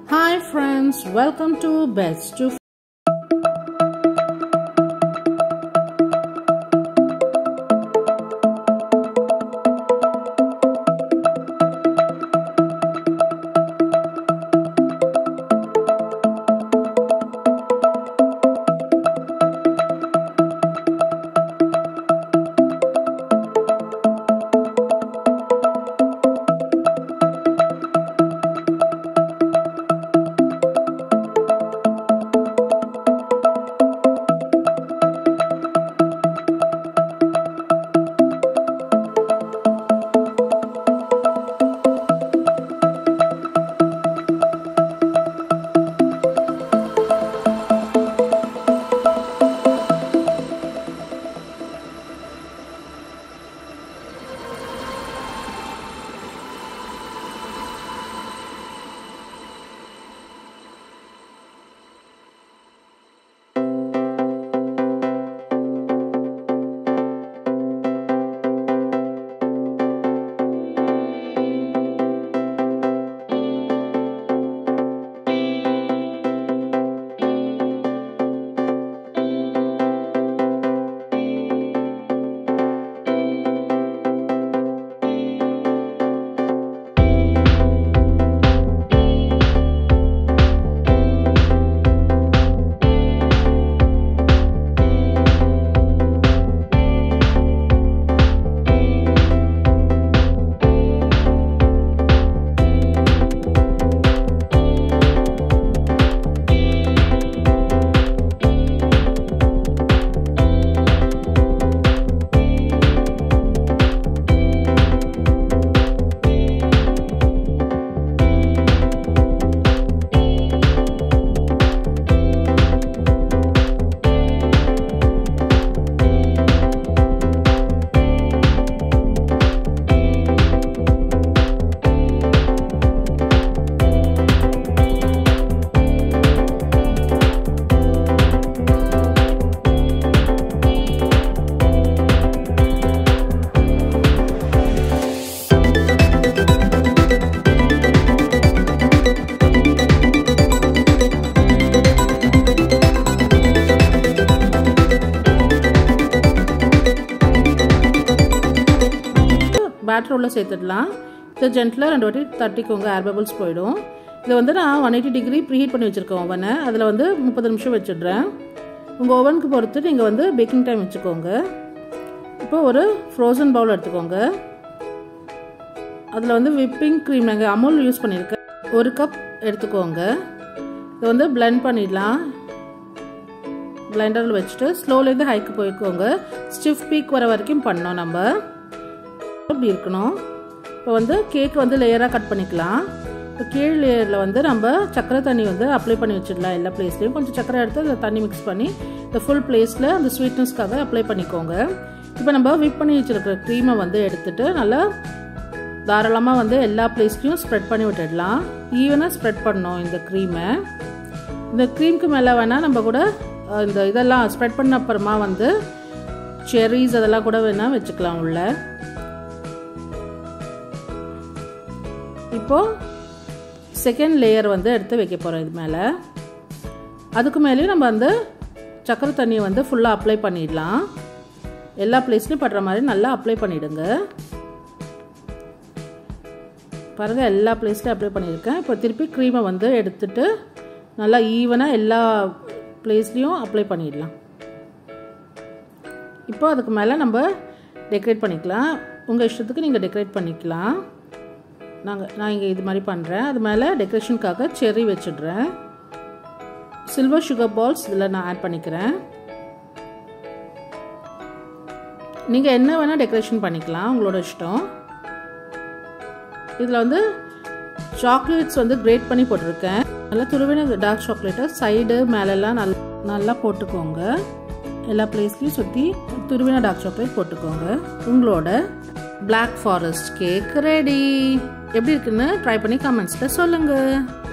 Hi friends, welcome to Best to batter உள்ள சேர்த்துடலாம் இதை ஜென்டில் ரெண்டு வாட்டி தட்டிக்கோங்க ஏர் பபிள்ஸ் போயிடும் இதை வந்து நான் ஒன் எயிட்டி டிகிரி ப்ரீஹீட் பண்ணி வச்சுருக்கேன் ஓவனை அதில் வந்து முப்பது நிமிஷம் வச்சிடுறேன் உங்கள் ஓவனுக்கு பொறுத்து நீங்கள் வந்து பேக்கிங் டைம் வச்சுக்கோங்க இப்போ ஒரு ஃப்ரோசன் பவுல் எடுத்துக்கோங்க அதில் வந்து விப்பிங் க்ரீம் நாங்கள் அமுல் யூஸ் பண்ணியிருக்கேன் ஒரு கப் எடுத்துக்கோங்க இதை வந்து பிளெண்ட் பண்ணிடலாம் பிளெண்டரில் வச்சுட்டு ஸ்லோலேருந்து ஹைக்கு போய்க்கோங்க ஸ்டிஃப் பீக் வர வரைக்கும் பண்ணோம் நம்ம இப்படி இருக்கணும் இப்போ வந்து கேக் வந்து லேயராக கட் பண்ணிக்கலாம் இப்போ கீழ் லேயரில் வந்து நம்ம சக்கரை தண்ணி வந்து அப்ளை பண்ணி வச்சிடலாம் எல்லா பிளேஸ்லையும் கொஞ்சம் சக்கரை எடுத்து அதில் தண்ணி மிக்ஸ் பண்ணி இந்த ஃபுல் பிளேஸில் அந்த ஸ்வீட்னஸ்க்காக அப்ளை பண்ணிக்கோங்க இப்போ நம்ம விப் பண்ணி வச்சுருக்கிற க்ரீமை வந்து எடுத்துட்டு நல்லா தாராளமாக வந்து எல்லா பிளேஸ்லையும் ஸ்ப்ரெட் பண்ணி விட்டுடலாம் ஈவனாக ஸ்ப்ரெட் பண்ணோம் இந்த க்ரீமை இந்த க்ரீம்க்கு மேலே வேணால் நம்ம கூட இந்த இதெல்லாம் ஸ்ப்ரெட் பண்ண அப்புறமா வந்து செரிஸ் அதெல்லாம் கூட வேணால் வச்சுக்கலாம் உள்ள இப்போது செகண்ட் லேயர் வந்து எடுத்து வைக்க போகிறோம் இது மேலே அதுக்கு மேலேயும் நம்ம வந்து சக்கரை தண்ணியை வந்து ஃபுல்லாக அப்ளை பண்ணிடலாம் எல்லா பிளேஸ்லையும் படுற மாதிரி நல்லா அப்ளை பண்ணிவிடுங்க பாருங்கள் எல்லா பிளேஸ்லையும் அப்ளை பண்ணியிருக்கேன் இப்போ திருப்பி க்ரீமை வந்து எடுத்துட்டு நல்லா ஈவனாக எல்லா பிளேஸ்லேயும் அப்ளை பண்ணிடலாம் இப்போ அதுக்கு மேலே நம்ம டெக்கரேட் பண்ணிக்கலாம் உங்கள் இஷ்டத்துக்கு நீங்கள் டெக்கரேட் பண்ணிக்கலாம் நாங்கள் நான் இங்கே இது மாதிரி பண்ணுறேன் அது மேலே டெக்கரேஷனுக்காக செர்ரி வச்சிடுறேன் சில்வர் சுகர் பால்ஸ் இதில் நான் ஆட் பண்ணிக்கிறேன் நீங்கள் என்ன வேணால் டெக்கரேஷன் பண்ணிக்கலாம் உங்களோட இஷ்டம் இதில் வந்து சாக்லேட்ஸ் வந்து கிரேட் பண்ணி போட்டிருக்கேன் நல்லா துருவின டார்க் சாக்லேட்டை சைடு மேலெல்லாம் நல் நல்லா போட்டுக்கோங்க எல்லா பிளேஸ்லையும் சுற்றி துருவின டார்க் சாக்லேட் போட்டுக்கோங்க உங்களோட பிளாக் ஃபாரஸ்ட் கேக் ரெடி எப்படி இருக்குன்னு ட்ரை பண்ணி கமெண்ட்ஸில் சொல்லுங்கள்